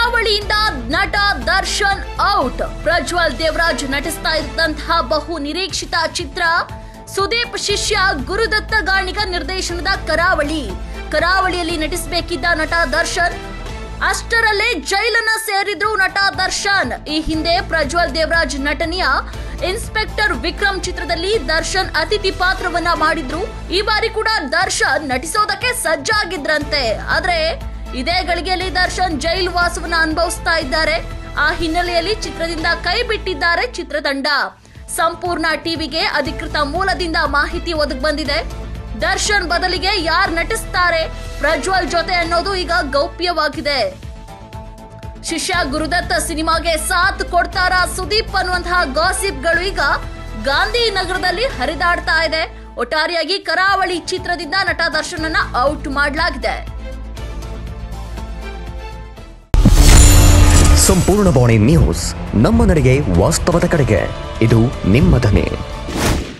ಕರಾವಳಿಯಿಂದ ನಟ ದರ್ಶನ್ ಔಟ್ ಪ್ರಜ್ವಲ್ ದೇವರಾಜ್ ನಟಿಸ್ತಾ ಇದ್ದಂತಹ ಬಹು ನಿರೀಕ್ಷಿತ ಚಿತ್ರ ಸುದೀಪ್ ಶಿಷ್ಯ ಗುರುದತ್ತ ಗಾಣಿಗ ನಿರ್ದೇಶನದ ಕರಾವಳಿ ಕರಾವಳಿಯಲ್ಲಿ ನಟಿಸಬೇಕಿದ್ದ ನಟ ದರ್ಶನ್ ಅಷ್ಟರಲ್ಲೇ ಜೈಲನ್ನ ಸೇರಿದ್ರು ನಟ ದರ್ಶನ್ ಈ ಹಿಂದೆ ಪ್ರಜ್ವಲ್ ದೇವರಾಜ್ ನಟನೆಯ ಇನ್ಸ್ಪೆಕ್ಟರ್ ವಿಕ್ರಮ್ ಚಿತ್ರದಲ್ಲಿ ದರ್ಶನ್ ಅತಿಥಿ ಪಾತ್ರವನ್ನ ಮಾಡಿದ್ರು ಈ ಬಾರಿ ಕೂಡ ದರ್ಶನ್ ನಟಿಸೋದಕ್ಕೆ ಸಜ್ಜಾಗಿದ್ರಂತೆ ಆದ್ರೆ ಇದೇ ಗಳಿಗೆಯಲ್ಲಿ ದರ್ಶನ್ ಜೈಲು ವಾಸವನ್ನ ಅನುಭವಿಸ್ತಾ ಇದ್ದಾರೆ ಆ ಹಿನ್ನೆಲೆಯಲ್ಲಿ ಚಿತ್ರದಿಂದ ಕೈ ಬಿಟ್ಟಿದ್ದಾರೆ ಚಿತ್ರತಂಡ ಸಂಪೂರ್ಣ ಟಿವಿಗೆ ಅಧಿಕೃತ ಮೂಲದಿಂದ ಮಾಹಿತಿ ಒದಗಿ ಬಂದಿದೆ ದರ್ಶನ್ ಬದಲಿಗೆ ಯಾರು ನಟಿಸ್ತಾರೆ ಪ್ರಜ್ವಲ್ ಜೊತೆ ಅನ್ನೋದು ಈಗ ಗೌಪ್ಯವಾಗಿದೆ ಶಿಷ್ಯ ಗುರುದತ್ತ ಸಿನಿಮಾಗೆ ಸಾಥ್ ಕೊಡ್ತಾರಾ ಸುದೀಪ್ ಅನ್ನುವಂತಹ ಗಾಸಿಪ್ಗಳು ಈಗ ಗಾಂಧಿನಗರದಲ್ಲಿ ಹರಿದಾಡ್ತಾ ಇದೆ ಒಟ್ಟಾರೆಯಾಗಿ ಕರಾವಳಿ ಚಿತ್ರದಿಂದ ನಟ ದರ್ಶನನ್ನ ಔಟ್ ಮಾಡಲಾಗಿದೆ ಸಂಪೂರ್ಣ ಬಾಣಿ ನ್ಯೂಸ್ ನಮ್ಮ ನಡೆಗೆ ವಾಸ್ತವದ ಕಡೆಗೆ ಇದು ನಿಮ್ಮ ಧ್ವನಿ